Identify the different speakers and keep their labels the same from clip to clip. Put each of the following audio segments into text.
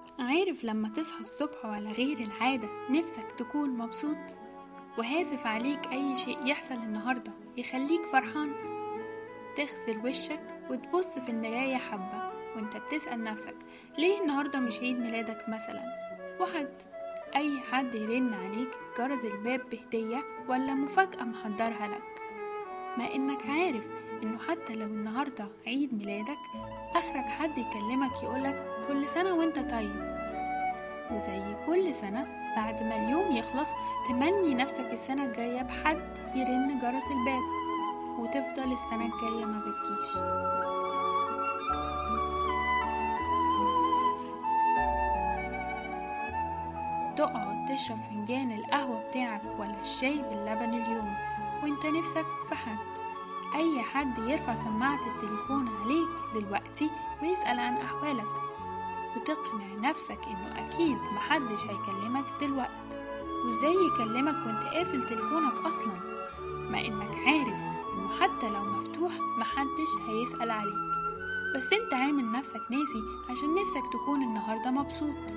Speaker 1: عارف لما تصحى الصبح وعلى غير العادة نفسك تكون مبسوط وهافف عليك أي شيء يحصل النهاردة يخليك فرحان تغسل وشك وتبص في المراية حبة وانت بتسأل نفسك ليه النهاردة مش عيد ميلادك مثلا وحد أي حد يرن عليك جرس الباب بهدية ولا مفاجأة محضرها لك ما إنك عارف إنه حتى لو النهاردة عيد ميلادك آخرك حد يكلمك يقولك كل سنة وانت طيب وزي كل سنة بعد ما اليوم يخلص تمني نفسك السنة الجاية بحد يرن جرس الباب وتفضل السنة الجاية ما بتجيش تقعد تشرب فنجان القهوة بتاعك ولا الشاي باللبن اليومي وانت نفسك في حد اي حد يرفع سماعة التليفون عليك دلوقتي ويسأل عن احوالك وتقنع نفسك انه اكيد محدش هيكلمك دلوقت وازاي يكلمك وانت قافل تليفونك اصلا ما انك عارف انه حتى لو مفتوح محدش هيسأل عليك بس انت عامل نفسك ناسي عشان نفسك تكون النهاردة مبسوط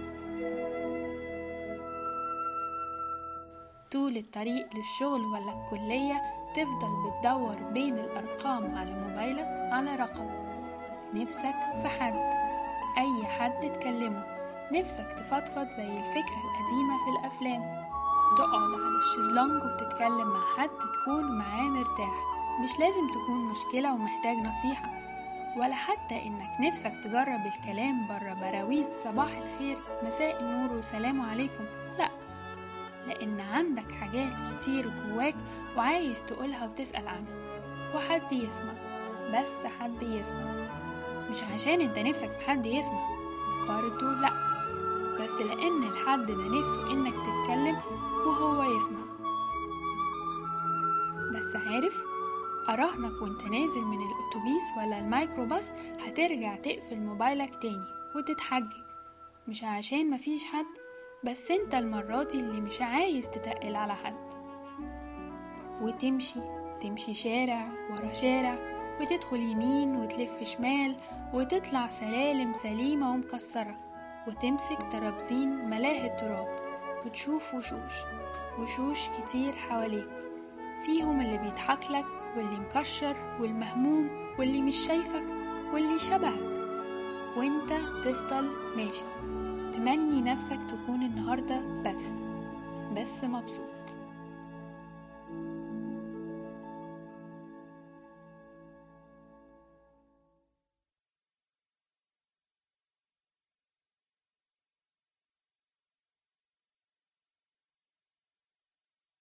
Speaker 1: طول الطريق للشغل ولا الكلية تفضل بتدور بين الأرقام على موبايلك على رقم نفسك في حد أي حد تكلمه نفسك تفضفض زي الفكرة القديمة في الأفلام تقعد على الشезлونج وتتكلم مع حد تكون معاه مرتاح مش لازم تكون مشكلة ومحتاج نصيحة ولا حتى إنك نفسك تجرب الكلام برا براويز صباح الخير مساء النور وسلام عليكم لأ لأن عندك حاجات كتير جواك وعايز تقولها وتسأل عنها وحد يسمع بس حد يسمع مش عشان انت نفسك في حد يسمع برضو لأ بس لأن الحد ده نفسه إنك تتكلم وهو يسمع بس عارف أراهنك وانت نازل من الأتوبيس ولا الميكروباص هترجع تقفل موبايلك تاني وتتحجج مش عشان مفيش حد بس انت المرة دي اللي مش عايز تتقل على حد وتمشي تمشي شارع ورا شارع وتدخل يمين وتلف شمال وتطلع سلالم سليمة ومكسرة وتمسك ترابزين ملاهي التراب وتشوف وشوش وشوش كتير حواليك فيهم اللي بيضحك لك واللي مكشر والمهموم واللي مش شايفك واللي شبهك وانت تفضل ماشي تمني نفسك تكون النهاردة بس بس مبسوط